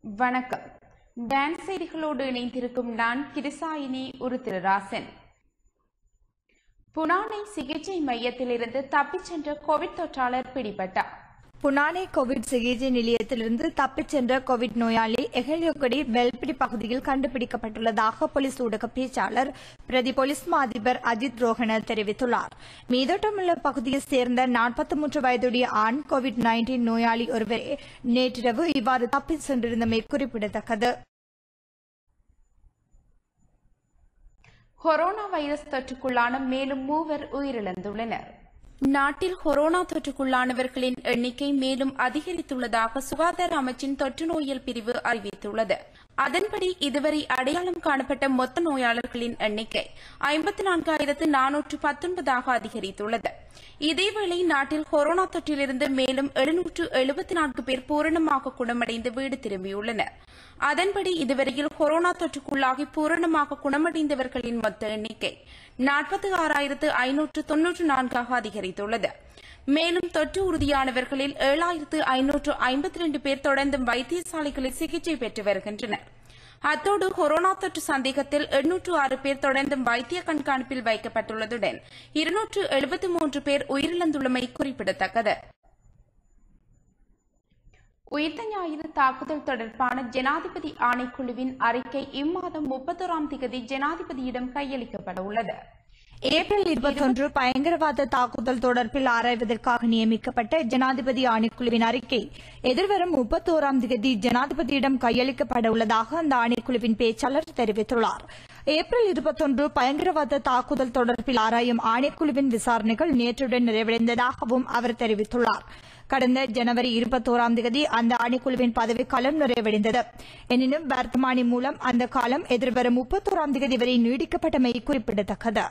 வணக்கம் டான்ஸ் செய்திகளோடு இணைந்திருக்கும் நான் கிருசாயினி உருத்திரராசன் புனானை சிகிச்சை மையத்திலிருந்து தப்பிச் சென்ற கோவிட் தொற்றாளர் பிடிபட்டார் புனானே கோவிட் சிகிச்சை நிலையத்திலிருந்து தப்பிச் சென்ற கோவிட் நோயாளி எஹலியோகடி வெல்பிடி பகுதியில் கண்டுபிடிக்கப்பட்டுள்ளதாக போலீஸ் ஊடக பேச்சாளர் பிரதி போலீஸ் மா அதிபர் அஜித் ரோஹன தெரிவித்துள்ளார் மீதோட்டமுள்ள பகுதியைச் சேர்ந்த நாற்பத்தி மூன்று வயதுடைய ஆண் கோவிட் நைன்டீன் நோயாளி ஒருவரே நேற்றிரவு இவ்வாறு தப்பிச் சென்றிருந்தமை குறிப்பிடத்தக்கது கொரோனா வைரஸ் தொற்றுக்குள்ளான மேலும் மூவர் உயிரிழந்துள்ளனர் நாட்டில் கொரோனா தொற்றுக்குள்ளானவர்களின் எண்ணிக்கை மேலும் அதிகரித்துள்ளதாக சுகாதார அமைச்சின் தொற்று நோயியல் பிரிவு அறிவித்துள்ளது அதன்படி இதுவரை அடையாளம் காணப்பட்ட மொத்த நோயாளர்களின் எண்ணிக்கை ஐம்பத்தி நான்காயிரத்து நானூற்று பத்தொன்பதாக அதிகரித்துள்ளது இதேவேளை நாட்டில் கொரோனா தொற்றிலிருந்து மேலும் எழுநூற்று எழுபத்தி நான்கு பேர் பூரணமாக குணமடைந்து வீடு திரும்பியுள்ளனர் அதன்படி இதுவரையில் கொரோனா தொற்றுக்குள்ளாகி பூரணமாக குணமடைந்தவர்களின் மொத்த எண்ணிக்கை நாற்பத்தி ஆறாயிரத்து ஐநூற்று தொன்னூற்று நான்காக அதிகரித்துள்ளது மேலும் தொற்று உறுதியானவர்களில் ஏழாயிரத்து ஐநூற்று ஐம்பத்தி ரெண்டு பேர் தொடர்ந்தும் வைத்தியசாலைகளில் சிகிச்சை பெற்று வருகின்றனர் அத்தோடு கொரோனா தொற்று சந்தேகத்தில் எண்ணூற்று ஆறு பேர் தொடர்ந்தும் வைத்திய கண்காணிப்பில் வைக்கப்பட்டுள்ளதுடன் இருநூற்று எழுபத்தி மூன்று பேர் உயிரிழந்துள்ளமை குறிப்பிடத்தக்கது உயிர்த்த ஞாயிறு தாக்குதல் தொடர்பான ஜனாதிபதி ஆணைக்குழுவின் அறிக்கை இம்மாதம் முப்பத்தோராம் திகதி ஜனாதிபதியிடம் கையளிக்கப்பட உள்ளது ஏப்ரல் இருபத்தொன்று பயங்கரவாத தாக்குதல் தொடர்பில் ஆராய்வதற்காக நியமிக்கப்பட்ட ஜனாதிபதி ஆணைக்குழுவின் அறிக்கை எதிர்வரும் முப்பத்தோராம் தேதி ஜனாதிபதியிடம் கையளிக்கப்பட உள்ளதாக அந்த ஆணைக்குழுவின் பேச்சாளர் தெரிவித்துள்ளார் ஏப்ரல் இருபத்தொன்று பயங்கரவாத தாக்குதல் தொடர்பில் ஆராயும் ஆணைக்குழுவின் விசாரணைகள் நேற்றுடன் நிறைவடைந்ததாகவும் அவர் தெரிவித்துள்ளார் கடந்த ஜனவரி இருபத்தோராம் தேதி அந்த ஆணைக்குழுவின் பதவிக்காலம் நிறைவடைந்தது எனினும் வர்த்தமானி மூலம் அந்த காலம் எதிர்வரும் முப்பத்தோராம் தேதி வரை நீடிக்கப்பட்டமை குறிப்பிடத்தக்கது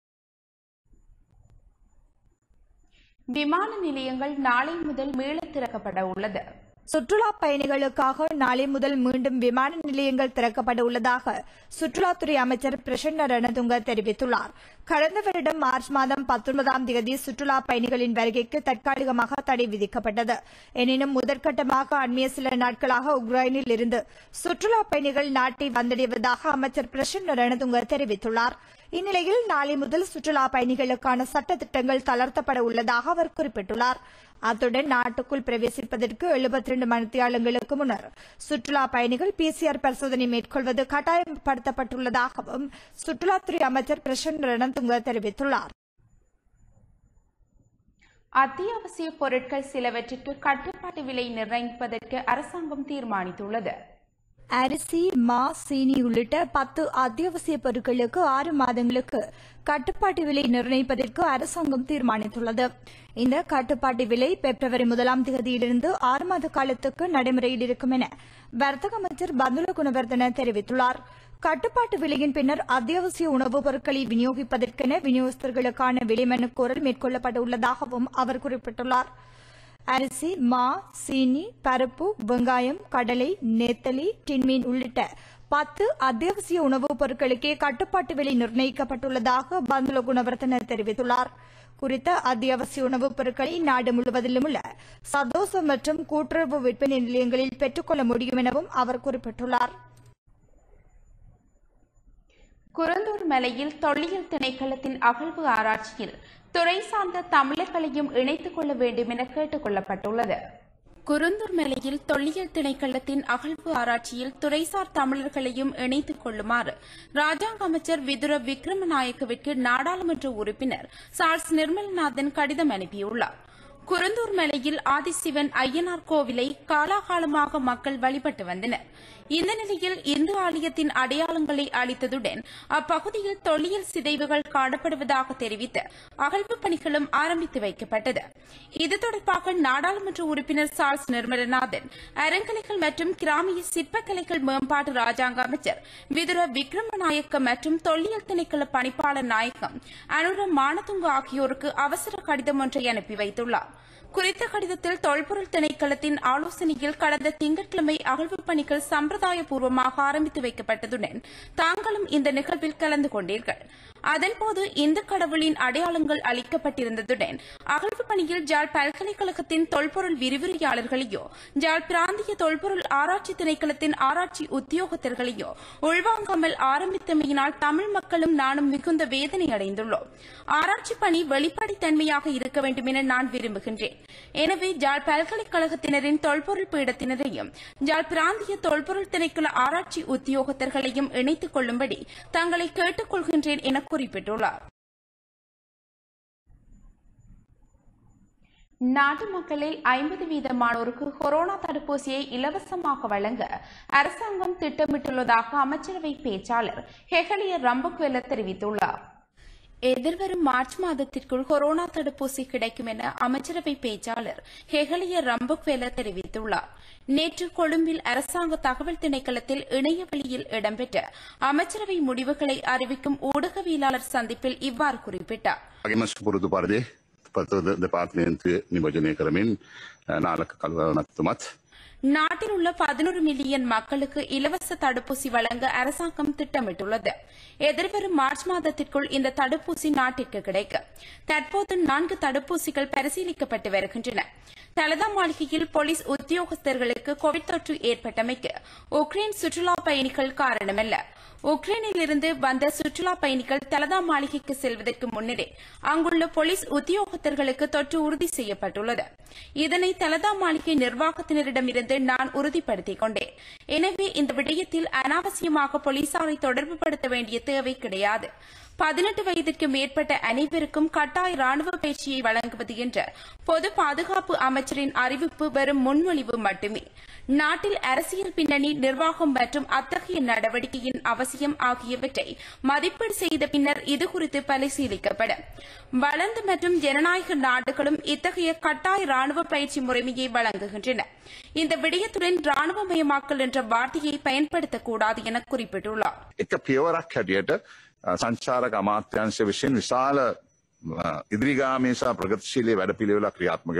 விமான நிலையங்கள் நாளை முதல் மீளத் திறக்கப்பட உள்ளது சுற்றுலா பயணிகளுக்காக நாளை முதல் மீண்டும் விமான நிலையங்கள் திறக்கப்பட உள்ளதாக சுற்றுலாத்துறை அமைச்சர் பிரசன்ன ரணதுங்க தெரிவித்துள்ளார் கடந்த வருடம் மார்ச் மாதம் பத்தொன்பதாம் தேதி சுற்றுலா பயணிகளின் வருகைக்கு தற்காலிகமாக தடை விதிக்கப்பட்டது எனினும் முதற்கட்டமாக அண்மைய சில நாட்களாக உக்ரைனில் இருந்து சுற்றுலா பயணிகள் நாட்டை வந்தடைவதாக அமைச்சர் பிரசன்ன ரணதுங்க தெரிவித்துள்ளார் இந்நிலையில் நாளை முதல் சுற்றுலா பயணிகளுக்கான சட்டத்திட்டங்கள் தளர்த்தப்பட உள்ளதாக அவர் குறிப்பிட்டுள்ளார் அத்துடன் நாட்டுக்குள் பிரவேசிப்பதற்கு எழுபத்தி இரண்டு மணித்தியாலங்களுக்கு முன்னர் சுற்றுலா பயணிகள் பிசிஆர் பரிசோதனை மேற்கொள்வது கட்டாயப்படுத்தப்பட்டுள்ளதாகவும் சுற்றுலாத்துறை அமைச்சர் பிரசன்ன ரணதுங்க தெரிவித்துள்ளார் அத்தியாவசிய பொருட்கள் சிலவற்றிற்கு கட்டுப்பாட்டு விலை நிர்ணயிப்பதற்கு அரசாங்கம் தீர்மானித்துள்ளது அரிசி மா சீனி உள்ளிட்ட பத்து அத்தியாவசிய பொருட்களுக்கு ஆறு மாதங்களுக்கு கட்டுப்பாட்டு விலை நிர்ணயிப்பதற்கு அரசாங்கம் தீர்மானித்துள்ளது இந்த கட்டுப்பாட்டு விலை பிப்ரவரி முதலாம் தேதியிலிருந்து ஆறு மாத காலத்துக்கு நடைமுறையில் இருக்கும் என வர்த்தக அமைச்சர் பந்துல குணவர்தன தெரிவித்துள்ளார் கட்டுப்பாட்டு விலையின் பின்னர் அத்தியாவசிய உணவுப் பொருட்களை விநியோகிப்பதற்கென விநியோகஸ்தர்களுக்கான விலைமனு கோரல் மேற்கொள்ளப்பட உள்ளதாகவும் அவர் குறிப்பிட்டுள்ளார் அரிசி மா சீனி பருப்பு வெங்காயம் கடலை நெத்தலி டின்மீன் உள்ளிட்ட பத்து அத்தியாவசிய உணவுப் பொருட்களுக்கே கட்டுப்பாட்டு விலை நிர்ணயிக்கப்பட்டுள்ளதாக பந்துல குணவர்த்தன தெரிவித்துள்ளார் குறித்த அத்தியாவசிய உணவுப் பொருட்களை நாடு முழுவதிலும் உள்ள சதோச மற்றும் கூட்டுறவு விற்பனை நிலையங்களில் பெற்றுக்கொள்ள முடியும் எனவும் அவர் குறிப்பிட்டுள்ளார் குரந்தூர் மலையில் தொல்லியல் திணைக்களத்தின் அகழ்வு ஆராய்ச்சியில் துறை சார்ந்த தமிழர்களையும் இணைத்துக் கொள்ள வேண்டும் என கேட்டுக் கொள்ளப்பட்டுள்ளது குருந்தூர் மலையில் தொல்லியல் திணைக்களத்தின் அகழ்வு ஆராய்ச்சியில் துறைசார் தமிழர்களையும் இணைத்துக் கொள்ளுமாறு ராஜாங்க அமைச்சர் விதுர விக்ரமநாயக்கவிற்கு நாடாளுமன்ற உறுப்பினர் சார்ஸ் நிர்மல்நாதன் கடிதம் அனுப்பியுள்ளார் குருந்தூர் மலையில் ஆதிசிவன் ஐயனார் கோவிலை காலாகாலமாக மக்கள் வழிபட்டு வந்தனர் இந்த நிலையில் இந்து ஆலயத்தின் அடையாளங்களை அளித்ததுடன் அப்பகுதியில் தொல்லியல் சிதைவுகள் காணப்படுவதாக தெரிவித்து அகழ்வு பணிகளும் ஆரம்பித்து வைக்கப்பட்டது இது தொடர்பாக நாடாளுமன்ற உறுப்பினர் சார்ஸ் நிர்மலநாதன் அறங்கலைகள் மற்றும் கிராமிய சிற்பக்கலைகள் மேம்பாட்டு ராஜாங்க அமைச்சர் விதுர விக்ரமநாயக்க மற்றும் தொல்லியல் திணைக்கள பணிப்பாளர் நாயக்கம் அனுர மானதுங்க ஆகியோருக்கு அவசர கடிதம் ஒன்றை அனுப்பி வைத்துள்ளார் குறித்த கடிதத்தில் தொல்பொருள் திணைக்களத்தின் ஆலோசனையில் கடந்த திங்கட்கிழமை அகழ்வு பணிகள் சம்பிரதாயபூர்வமாக ஆரம்பித்து வைக்கப்பட்டதுடன் தாங்களும் இந்த நிகழ்வில் கலந்து கொண்டீர்கள் அதன்போது இந்து கடவுளின் அடையாளங்கள் அளிக்கப்பட்டிருந்ததுடன் அகழ்வு பணியில் ஜாழ் பல்கலைக்கழகத்தின் தொல்பொருள் விரிவுரையாளர்களையோ ஜாழ் பிராந்திய தொல்பொருள் ஆராய்ச்சி திணைக்களத்தின் ஆராய்ச்சி உத்தியோகத்தர்களையோ உள்வாங்காமல் ஆரம்பித்தமையினால் தமிழ் மக்களும் நானும் மிகுந்த வேதனை அடைந்துள்ளோம் ஆராய்ச்சி பணி வெளிப்படைத்தன்மையாக இருக்க வேண்டும் என நான் விரும்புகின்றேன் எனவே ஜாழ் பல்கலைக்கழகத்தினரின் தொல்பொருள் பீடத்தினரையும் ஜாழ் பிராந்திய தொல்பொருள் திணைக்கள ஆராய்ச்சி உத்தியோகத்தர்களையும் இணைத்துக் கொள்ளும்படி தங்களை கேட்டுக் கொள்கின்றேன் என குறிப்பிட்டுள்ளார் நாட்டு மக்களில் ஐம்பது வீதமானோருக்கு கொரோனா தடுப்பூசியை இலவசமாக வழங்க அரசாங்கம் திட்டமிட்டுள்ளதாக அமைச்சரவை பேச்சாளர் ஹெகலிய ரம்பக்வெல தெரிவித்துள்ளார் எதிர்வரும் மார்ச் மாதத்திற்குள் கொரோனா தடுப்பூசி கிடைக்கும் என அமைச்சரவை பேச்சாளர் ஹெகலிய ரம்பக்வேல தெரிவித்துள்ளார் நேற்று கொழும்பில் அரசாங்க தகவல் திணைக்களத்தில் இணையவழியில் இடம்பெற்ற அமைச்சரவை முடிவுகளை அறிவிக்கும் ஊடகவியலாளர் சந்திப்பில் இவ்வாறு குறிப்பிட்டார் වගේම සුපුරුදු පරිදි පතද දෙපාර්තමේන්තුවේ නිමෝජනය කරමින් අ, නාලක කළුවනත්තුමත් நாட்டில் உள்ள பதினொரு மில்லியன் மக்களுக்கு இலவச தடுப்பூசி வழங்க அரசாங்கம் திட்டமிட்டுள்ளது எதிர்வரும் மார்ச் மாதத்திற்குள் இந்த தடுப்பூசி நாட்டிற்கு கிடைக்கும் தற்போது நான்கு தடுப்பூசிகள் பரிசீலிக்கப்பட்டு வருகின்றன தலதா மாளிகையில் போலீஸ் உத்தியோகஸ்தர்களுக்கு கோவிட் தொற்று ஏற்பட்டமைக்கு உக்ரைன் சுற்றுலா பயணிகள் காரணமல்ல உக்ரைனிலிருந்து வந்த சுற்றுலா பயணிகள் தலதா மாளிகைக்கு செல்வதற்கு முன்னரே அங்குள்ள போலீஸ் உத்தியோகத்தர்களுக்கு தொற்று உறுதி செய்யப்பட்டுள்ளது இதனை தலதா மாளிகை நிர்வாகத்தினரிடமிருந்து நான் உறுதிப்படுத்திக் கொண்டேன் எனவே இந்த விடயத்தில் அனாவசியமாக போலீசாரை தொடர்புபடுத்த வேண்டிய தேவை கிடையாது பதினெட்டு வயதிற்கு மேற்பட்ட அனைவருக்கும் கட்டாய ராணுவ பயிற்சியை வழங்குவது என்ற பொது பாதுகாப்பு அமைச்சரின் அறிவிப்பு வெறும் முன்மொழிவு மட்டுமே நாட்டில் அரசியல் பின்னணி நிர்வாகம் மற்றும் அத்தகைய நடவடிக்கையின் அவசியம் ஆகியவற்றை மதிப்பீடு செய்த பின்னர் இதுகுறித்து பரிசீலிக்கப்படும் வளர்ந்த மற்றும் ஜனநாயக நாடுகளும் இத்தகைய கட்டாய ராணுவ பயிற்சி முறைமையை வழங்குகின்றன இந்த விடயத்துடன் ராணுவமயமாக்கல் என்ற வார்த்தையை பயன்படுத்தக்கூடாது என குறிப்பிட்டுள்ளார் එක පියවරක් හැටියට අ, සංචාරක අමාත්‍යංශ විසින් විශාල අ, ඉදිරිගාමී සහ ප්‍රගතිශීලී වැඩපිළිවෙලක් ක්‍රියාත්මක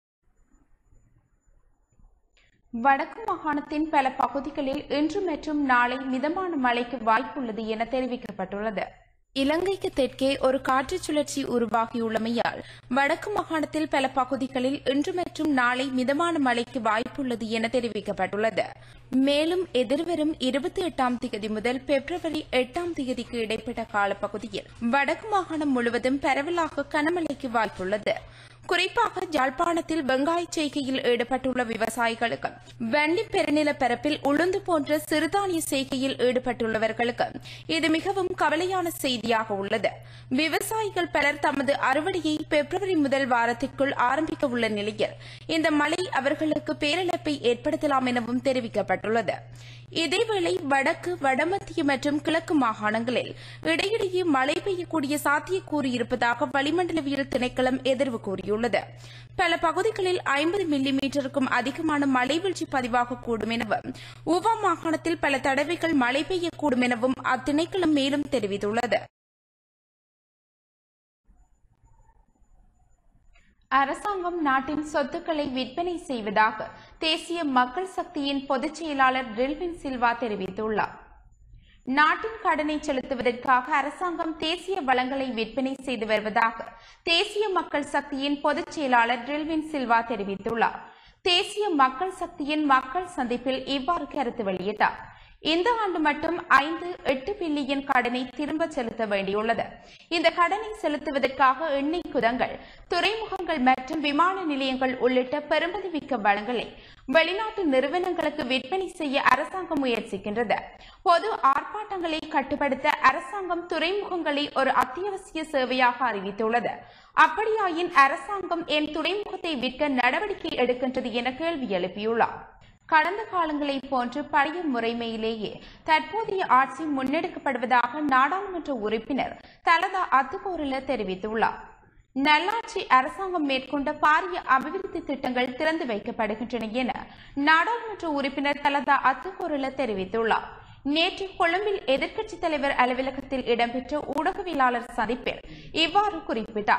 வடக்கு மாகாணத்தின் பல பகுதிகளில் இன்று மற்றும் நாளை மிதமான மழைக்கு வாய்ப்புள்ளது என தெரிவிக்கப்பட்டுள்ளது இலங்கைக்கு தெற்கே ஒரு காற்றுச் சுழற்சி உருவாகியுள்ளமையால் வடக்கு மாகாணத்தில் பல பகுதிகளில் இன்று மற்றும் நாளை மிதமான மழைக்கு வாய்ப்புள்ளது என தெரிவிக்கப்பட்டுள்ளது மேலும் எதிர்வரும் இருபத்தி எட்டாம் தேதி முதல் பிப்ரவரி எட்டாம் தேதிக்கு இடைப்பட்ட காலப்பகுதியில் வடக்கு மாகாணம் முழுவதும் பரவலாக கனமழைக்கு வாய்ப்புள்ளது குறிப்பாக ஜாழ்ப்பாணத்தில் வெங்காய செய்கையில் ஈடுபட்டுள்ள விவசாயிகளுக்கு வண்டி பெருநில பரப்பில் உளுந்து போன்ற சிறுதானிய செய்கையில் ஈடுபட்டுள்ளவர்களுக்கு இது மிகவும் கவலையான செய்தியாக உள்ளது விவசாயிகள் பலர் தமது அறுவடையை பிப்ரவரி முதல் வாரத்திற்குள் ஆரம்பிக்க உள்ள நிலையில் இந்த மழை அவர்களுக்கு பேரிழப்பை ஏற்படுத்தலாம் எனவும் தெரிவிக்கப்பட்டுள்ளது இதேவேளை வடக்கு வடமத்திய மற்றும் கிழக்கு மாகாணங்களில் இடையிடையே மழை பெய்யக்கூடிய சாத்தியக்கூறு இருப்பதாக வளிமண்டலவியல் திணைக்களம் எதிர்வு கூறியுள்ளது பல பகுதிகளில் ஐம்பது மில்லி மீட்டருக்கும் அதிகமான மழை வீழ்ச்சி பதிவாகக்கூடும் எனவும் ஊவா மாகாணத்தில் பல தடவைகள் மழை பெய்யக்கூடும் எனவும் அத்திணைக்களம் மேலும் தெரிவித்துள்ளது அரசாங்கம் நாட்டின் சொத்துக்களை விற்பனை செய்வதாக தேசிய மக்கள் சக்தியின் பொதுச் செயலாளர் ரில்வின் சில்வா தெரிவித்துள்ளார் நாட்டின் கடனை செலுத்துவதற்காக அரசாங்கம் தேசிய வளங்களை விற்பனை செய்து வருவதாக தேசிய மக்கள் சக்தியின் பொதுச் செயலாளர் ரில்வின் சில்வா தெரிவித்துள்ளார் தேசிய மக்கள் சக்தியின் மக்கள் சந்திப்பில் இவ்வாறு கருத்து வெளியிட்டார் இந்த ஆண்டு மட்டும் ஐந்து எட்டு பில்லியன் கடனை திரும்ப செலுத்த வேண்டியுள்ளது இந்த கடனை செலுத்துவதற்காக எண்ணெய் குதங்கள் துறைமுகங்கள் மற்றும் விமான நிலையங்கள் உள்ளிட்ட பெருமதிமிக்க வளங்களை வெளிநாட்டு நிறுவனங்களுக்கு விற்பனை செய்ய அரசாங்கம் முயற்சிக்கின்றது பொது ஆர்ப்பாட்டங்களை கட்டுப்படுத்த அரசாங்கம் துறைமுகங்களை ஒரு அத்தியாவசிய சேவையாக அறிவித்துள்ளது அப்படியாயின் அரசாங்கம் என் துறைமுகத்தை விற்க நடவடிக்கை எடுக்கின்றது என கேள்வி எழுப்பியுள்ளார் கடந்த காலங்களைப் போன்று பழைய முறைமையிலேயே தற்போதைய ஆட்சி முன்னெடுக்கப்படுவதாக நாடாளுமன்ற உறுப்பினர் தலதா அத்துக்கோரில தெரிவித்துள்ளார் நல்லாட்சி அரசாங்கம் மேற்கொண்ட பாரிய அபிவிருத்தி திட்டங்கள் திறந்து வைக்கப்படுகின்றன என நாடாளுமன்ற உறுப்பினர் தலதா அத்துக்கோரில தெரிவித்துள்ளார் நேற்று கொழும்பில் எதிர்க்கட்சித் தலைவர் அலுவலகத்தில் இடம்பெற்ற ஊடகவியலாளர் சந்திப்பில் இவ்வாறு குறிப்பிட்டார்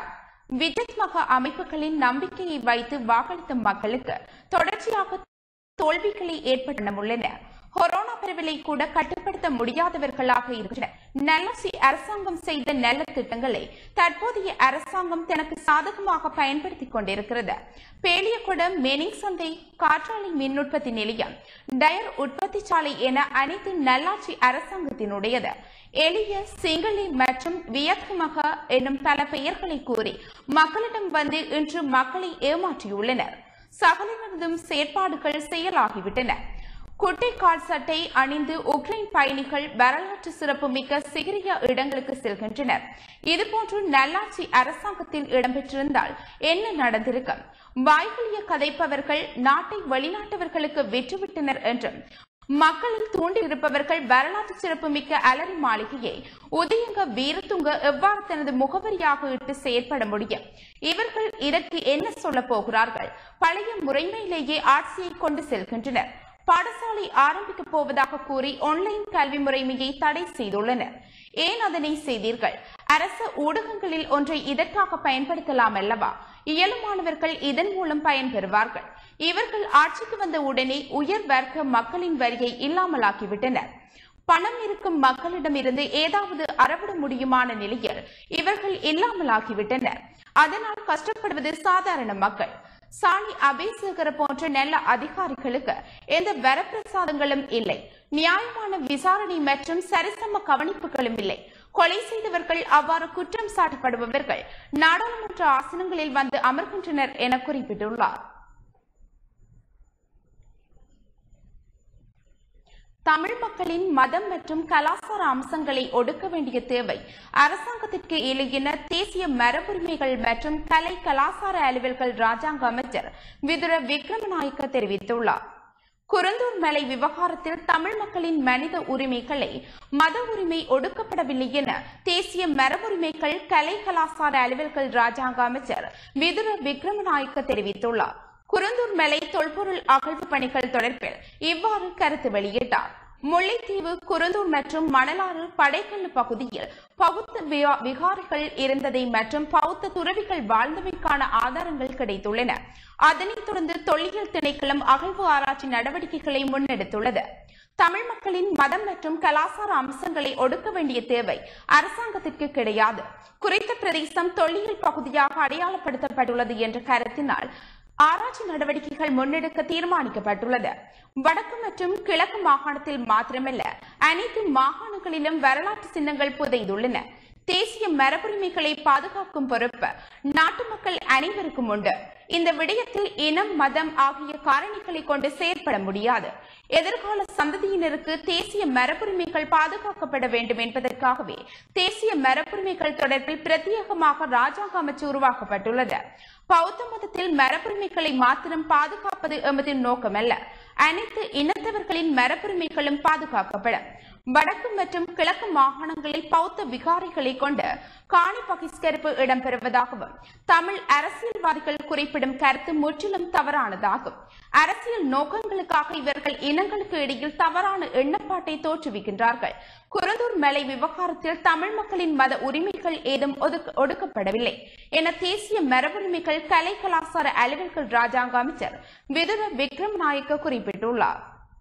விஜய் மகா அமைப்புகளின் நம்பிக்கையை வைத்து வாக்களித்த மக்களுக்கு தொடர்ச்சியாக தோல்விகளை ஏற்பட்டுள்ளன கொரோனா பரவலை கூட கட்டுப்படுத்த முடியாதவர்களாக இருக்கின்றனர் நல்லாட்சி அரசாங்கம் செய்த நல்ல திட்டங்களை தற்போதைய அரசாங்கம் தனக்கு சாதகமாக பயன்படுத்திக் கொண்டிருக்கிறது பேலியகுடம் மெனிங் சந்தை காற்றாலை மின் உற்பத்தி நிலையம் டயர் உற்பத்தி சாலை என அனைத்து நல்லாட்சி அரசாங்கத்தினுடையது எளிய சிங்களி மற்றும் வியத்மக என்னும் பல பெயர்களை கூறி மக்களிடம் வந்து இன்று மக்களை ஏமாற்றியுள்ளனர் சகலினதும் செயற்பாடுகள் செயலாகிவிட்டன குட்டை கால் சட்டை அணிந்து உக்ரைன் பயணிகள் வரலாற்று சிறப்புமிக்க சிகிரிய இடங்களுக்கு செல்கின்றனர் இதுபோன்று நல்லாட்சி அரசாங்கத்தில் இடம்பெற்றிருந்தால் என்ன நடந்திருக்கும் வாய்களிய கதைப்பவர்கள் நாட்டை வெளிநாட்டவர்களுக்கு விற்றுவிட்டனர் என்றும் மக்களில் தூண்டியிருப்பவர்கள் வரலாற்று சிறப்புமிக்க அலரி மாளிகையை உதயங்க வீரத்துங்க எவ்வாறு தனது முகவரியாக இட்டு செயற்பட முடியும் இவர்கள் இதற்கு என்ன சொல்ல போகிறார்கள் பழைய முறைமையிலேயே ஆட்சியை கொண்டு செல்கின்றனர் பாடசாலை ஆரம்பிக்கப் போவதாக கூறி ஆன்லைன் கல்வி முறைமையை தடை செய்துள்ளனர் ஏன் அதனை செய்தீர்கள் அரசு ஊடகங்களில் ஒன்றை இதற்காக பயன்படுத்தலாம் அல்லவா இயலுமானவர்கள் இதன் மூலம் பயன்பெறுவார்கள் இவர்கள் ஆட்சிக்கு வந்த உடனே உயர் வர்க்க மக்களின் வரியை இல்லாமலாக்கிவிட்டனர் பணம் இருக்கும் மக்களிடமிருந்து ஏதாவது அறவிட முடியுமான நிலையில் இவர்கள் இல்லாமலாகிவிட்டனர் அதனால் கஷ்டப்படுவது சாதாரண மக்கள் சாணி அபேசகர போன்ற நல்ல அதிகாரிகளுக்கு எந்த வரப்பிரசாதங்களும் இல்லை நியாயமான விசாரணை மற்றும் சரிசம கவனிப்புகளும் இல்லை கொலை செய்தவர்கள் அவ்வாறு குற்றம் சாட்டப்படுபவர்கள் நாடாளுமன்ற ஆசனங்களில் வந்து அமர்கின்றனர் என குறிப்பிட்டுள்ளார் தமிழ் மக்களின் மதம் மற்றும் கலாச்சார அம்சங்களை ஒடுக்க வேண்டிய தேவை அரசாங்கத்திற்கு இல்லை என தேசிய மரபுரிமைகள் மற்றும் கலை கலாச்சார அலுவல்கள் ராஜாங்க அமைச்சர் விதுர விக்ரமநாயக்க தெரிவித்துள்ளார் குருந்தூர் மலை விவகாரத்தில் தமிழ் மக்களின் மனித உரிமைகளை மத உரிமை ஒடுக்கப்படவில்லை என தேசிய மரபுரிமைகள் கலை கலாச்சார அலுவல்கள் ராஜாங்க அமைச்சர் விதுர விக்ரமநாயக்க தெரிவித்துள்ளார் குருந்தூர் மலை தொல்பொருள் அகழ்வு பணிகள் தொடர்பில் இவ்வாறு கருத்து வெளியிட்டார் முல்லைத்தீவு குருந்தூர் மற்றும் மணலாறு படைக்கல்லு பகுதியில் பௌத்த வியா- விகாரிகள் இருந்ததை மற்றும் பௌத்த துறவிகள் வாழ்ந்தமைக்கான ஆதாரங்கள் கிடைத்துள்ளன அதனைத் தொடர்ந்து தொல்லியல் திணைக்களம் அகழ்வு ஆராய்ச்சி நடவடிக்கைகளை முன்னெடுத்துள்ளது தமிழ் மக்களின் மதம் மற்றும் கலாச்சார அம்சங்களை ஒடுக்க வேண்டிய தேவை அரசாங்கத்திற்கு கிடையாது குறித்த பிரதேசம் தொல்லியல் பகுதியாக அடையாளப்படுத்தப்பட்டுள்ளது என்ற கருத்தினால் ஆராய்ச்சி நடவடிக்கைகள் முன்னெடுக்க தீர்மானிக்கப்பட்டுள்ளது வடக்கு மற்றும் கிழக்கு மாகாணத்தில் மாத்திரமல்ல அனைத்து மாகாணங்களிலும் வரலாற்று சின்னங்கள் புதைந்துள்ளன தேசிய மரபுரிமைகளை பாதுகாக்கும் பொறுப்பு நாட்டு மக்கள் அனைவருக்கும் உண்டு இந்த விடயத்தில் இனம் மதம் ஆகிய காரணிகளை கொண்டு செயற்பட முடியாது எதிர்கால சந்ததியினருக்கு தேசிய மரபுரிமைகள் பாதுகாக்கப்பட வேண்டும் என்பதற்காகவே தேசிய மரபுரிமைகள் தொடர்பில் பிரத்யேகமாக ராஜாங்க அமைச்சு உருவாக்கப்பட்டுள்ளது பௌத்த மதத்தில் மரபுரிமைகளை மாத்திரம் பாதுகாப்பது எமது நோக்கமல்ல அனைத்து இனத்தவர்களின் மரபுரிமைகளும் பாதுகாக்கப்படும் வடக்கு மற்றும் கிழக்கு மாகாணங்களில் பௌத்த விகாரிகளை கொண்டு காணி பகிஷ்கரிப்பு இடம்பெறுவதாகவும் தமிழ் அரசியல்வாதிகள் குறிப்பிடும் கருத்து முற்றிலும் தவறானதாகும் அரசியல் நோக்கங்களுக்காக இவர்கள் இனங்களுக்கு இடையில் தவறான எண்ணப்பாட்டை தோற்றுவிக்கின்றார்கள் குருந்தூர் மலை விவகாரத்தில் தமிழ் மக்களின் மத உரிமைகள் ஏதும் ஒதுக்க- ஒடுக்கப்படவில்லை என தேசிய மரபுரிமைகள் கலை கலாச்சார அலுவல்கள் ராஜாங்க அமைச்சர் விதுர விக்ரம் நாயக்க குறிப்பிட்டுள்ளார்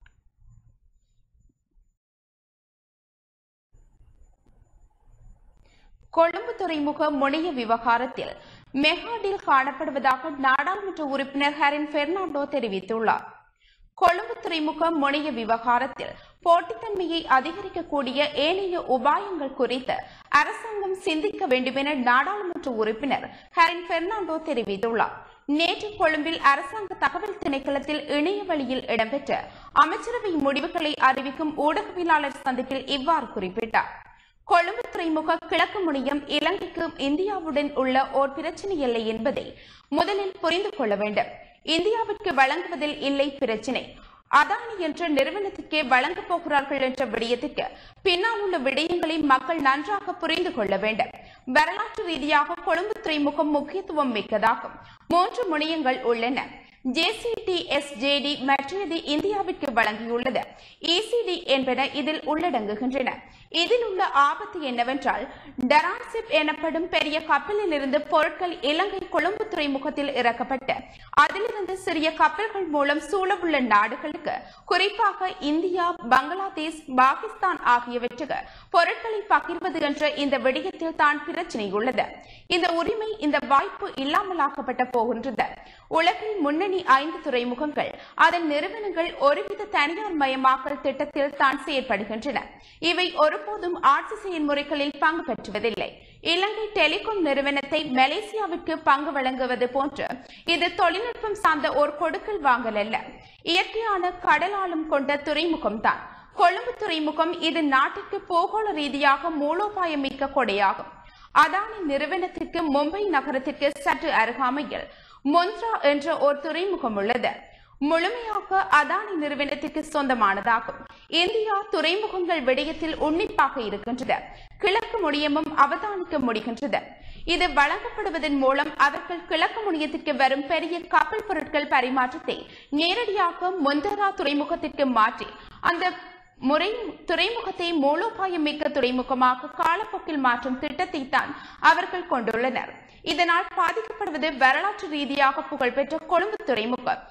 கொழும்பு துறைமுக முனைய விவகாரத்தில் மெகாடில் காணப்படுவதாக நாடாளுமன்ற உறுப்பினர் ஹரின் பெர்னாண்டோ தெரிவித்துள்ளார் கொழும்பு துறைமுக முனைய விவகாரத்தில் போட்டித்தன்மையை அதிகரிக்கக்கூடிய ஏனைய உபாயங்கள் குறித்து அரசாங்கம் சிந்திக்க வேண்டுமென நாடாளுமன்ற உறுப்பினர் ஹரின் பெர்னாண்டோ தெரிவித்துள்ளார் நேற்று கொழும்பில் அரசாங்க தகவல் திணைக்களத்தில் இணைய வழியில் இடம்பெற்ற அமைச்சரவை முடிவுகளை அறிவிக்கும் ஊடகவியலாளர் சந்திப்பில் இவ்வாறு குறிப்பிட்டார் கொழும்பு துறைமுக கிழக்கு முனையம் இலங்கைக்கு இந்தியாவுடன் உள்ள ஓர் பிரச்சனை இல்லை என்பதை முதலில் புரிந்து கொள்ள வேண்டும் இந்தியாவிற்கு வழங்குவதில் இல்லை பிரச்சினை அதானி என்ற நிறுவனத்திற்கே வழங்கப் போகிறார்கள் என்ற விடயத்திற்கு பின்னால் உள்ள விடயங்களை மக்கள் நன்றாக புரிந்து கொள்ள வேண்டும் வரலாற்று ரீதியாக கொழும்பு துறைமுகம் முக்கியத்துவம் மிக்கதாகும் மூன்று முனையங்கள் உள்ளன ஜேசிடிஎஸ்ஜேடி மற்றது இந்தியாவிற்கு வழங்கியுள்ளது இசிடி என்பன இதில் உள்ளடங்குகின்றன இதில் உள்ள ஆபத்து என்னவென்றால் டரான்சிப் எனப்படும் பெரிய கப்பலில் இருந்து பொருட்கள் இலங்கை கொழும்பு துறைமுகத்தில் இறக்கப்பட்டு அதிலிருந்து சிறிய கப்பல்கள் மூலம் சூழவுள்ள நாடுகளுக்கு குறிப்பாக இந்தியா பங்களாதேஷ் பாகிஸ்தான் ஆகியவற்றுக்கு பொருட்களை பகிர்வது என்ற இந்த விடயத்தில் தான் பிரச்சினை உள்ளது இந்த உரிமை இந்த வாய்ப்பு இல்லாமலாக்கப்பட்ட போகின்றது உலகில் முன்னணி ஐந்து துறைமுகங்கள் அதன் நிறுவனங்கள் ஒருவித தனியார் மயமாக்கல் திட்டத்தில் தான் செயற்படுகின்றன இவை ஒருபோதும் ஆட்சி செயல்முறைகளில் பங்கு பெற்றுவதில்லை இலங்கை டெலிகாம் நிறுவனத்தை மலேசியாவிற்கு பங்கு வழங்குவது போன்று இது தொழில்நுட்பம் சார்ந்த ஒரு கொடுக்கல் வாங்கல் அல்ல இயற்கையான கடலாளம் கொண்ட துறைமுகம் தான் கொழும்பு துறைமுகம் இது நாட்டிற்கு பூகோள ரீதியாக மூலோபாயமிக்க கொடையாகும் அதானி நிறுவனத்திற்கு மும்பை நகரத்திற்கு சற்று அருகாமையில் முந்த்ரா என்ற ஒரு துறைமுகம் உள்ளது முழுமையாக அதானி நிறுவனத்திற்கு சொந்தமானதாகும் இந்தியா துறைமுகங்கள் விடயத்தில் உன்னிப்பாக இருக்கின்றது கிழக்கு முனையமும் அவதானிக்க முடிகின்றது இது வழங்கப்படுவதன் மூலம் அவர்கள் கிழக்கு முனையத்திற்கு வரும் பெரிய கப்பல் பொருட்கள் பரிமாற்றத்தை நேரடியாக முந்தரா துறைமுகத்திற்கு மாற்றி அந்த முறை துறைமுகத்தை மூலோபாயம் மிக்க துறைமுகமாக காலப்போக்கில் மாற்றும் திட்டத்தை தான் அவர்கள் கொண்டுள்ளனர் இதனால் பாதிக்கப்படுவது வரலாற்று ரீதியாக புகழ்பெற்ற கொழும்பு துறைமுகம்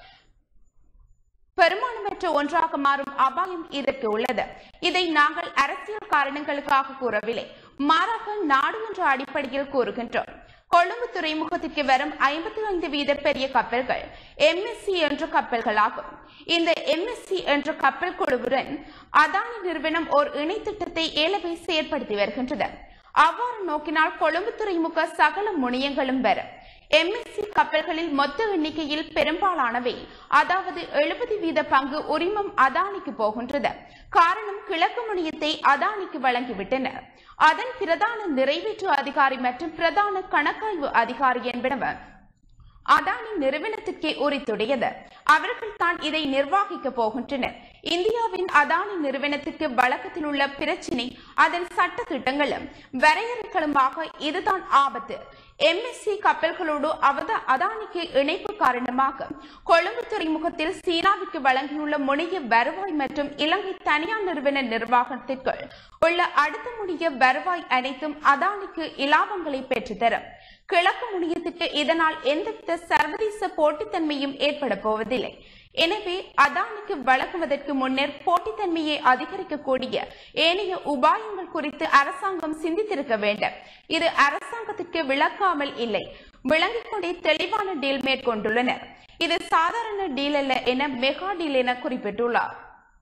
பெருமானமற்ற ஒன்றாக மாறும் அபாயம் இதற்கு உள்ளது இதை நாங்கள் அரசியல் காரணங்களுக்காக கூறவில்லை மாறாக நாடு என்ற அடிப்படையில் கூறுகின்றோம் கொழும்பு துறைமுகத்திற்கு வரும் ஐம்பத்தி ஐந்து வீத பெரிய கப்பல்கள் எம்எஸ்சி என்ற கப்பல்களாகும் இந்த எம்எஸ்சி என்ற கப்பல் குழுவுடன் அதானி நிறுவனம் ஓர் இணை திட்டத்தை ஏலவை செயற்படுத்தி வருகின்றது அவ்வாறு நோக்கினால் கொழும்பு துறைமுக சகல முனையங்களும் வரும் எம்எஸ்சி கப்பல்களில் மொத்த எண்ணிக்கையில் பெரும்பாலானவை அதாவது எழுபது வீத பங்கு உரிமம் அதானிக்கு போகின்றது காரணம் கிழக்கு முனையத்தை அதானிக்கு வழங்கிவிட்டனர் அதன் பிரதான நிறைவேற்று அதிகாரி மற்றும் பிரதான கணக்காய்வு அதிகாரி என்பனவர் அதானி நிறுவனத்திற்கே உரித்துடையது அவர்கள் தான் இதை நிர்வகிக்க போகின்றனர் இந்தியாவின் அதானி நிறுவனத்திற்கு வழக்கத்தில் உள்ள பிரச்சினை அதன் சட்ட திட்டங்களும் வரையறைகளுமாக இதுதான் ஆபத்து எம்எஸ்சி கப்பல்களோடு அவத அதானிக்கு இணைப்பு காரணமாக கொழும்பு துறைமுகத்தில் சீனாவிற்கு வழங்கியுள்ள முனைய வருவாய் மற்றும் இலங்கை தனியார் நிறுவன நிர்வாகத்திற்குள் உள்ள அடுத்த முனைய வருவாய் அனைத்தும் அதானிக்கு இலாபங்களை பெற்றுத்தரும் கிழக்கு முனையத்துக்கு இதனால் எந்தவித சர்வதேச போட்டித்தன்மையும் ஏற்பட போவதில்லை எனவே அதானிக்கு வழங்குவதற்கு முன்னர் போட்டித்தன்மையை அதிகரிக்கக்கூடிய ஏனைய உபாயங்கள் குறித்து அரசாங்கம் சிந்தித்திருக்க வேண்டும் இது அரசாங்கத்திற்கு விளக்காமல் இல்லை விளங்கிக் கொண்டே தெளிவான டீல் மேற்கொண்டுள்ளனர் இது சாதாரண டீல் அல்ல என மெகா டீல் என குறிப்பிட்டுள்ளார்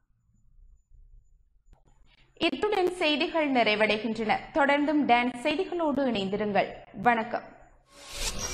இத்துடன் செய்திகள் நிறைவடைகின்றன தொடர்ந்தும் டான்ஸ் செய்திகளோடு இணைந்திருங்கள் வணக்கம்